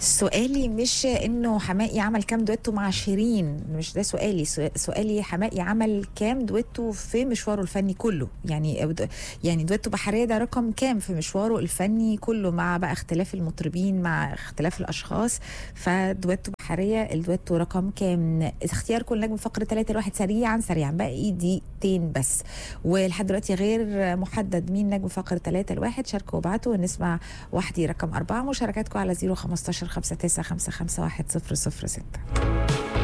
سؤالي مش انه حماقي عمل كام دويتو مع شيرين مش ده سؤالي سو- سؤالي حماقي عمل كام دويتو في مشواره الفني كله يعني يعني دويتو بحريه ده رقم كام في مشواره الفني كله مع بقى اختلاف المطربين مع اختلاف الاشخاص فدويتو بحريه الدويتو رقم كام اختياركم نجم فقره 3 الواحد سريعا سريعا باقي دقيقتين بس ولحد دلوقتي غير محدد مين نجم فقره 3 الواحد شاركوا وابعتوا ونسمع وحدي رقم أربعة مشاركاتكم على 015 59 55 1 006